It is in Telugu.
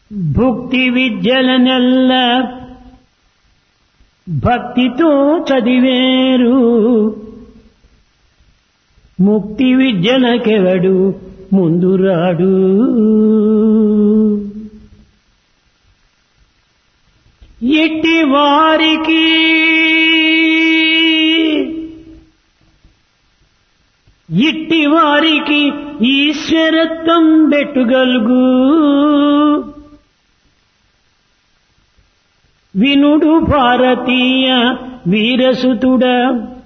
భుక్తి విద్యలనెల్ల భక్తితో చదివేరు ముక్తి విద్యలకెవడు ముందురాడు ఇట్టి వారికి ఇట్టి వారికి ఈశ్వరత్వం బెట్టుగలుగు వినుడు భారతీయ వీరసుతుడ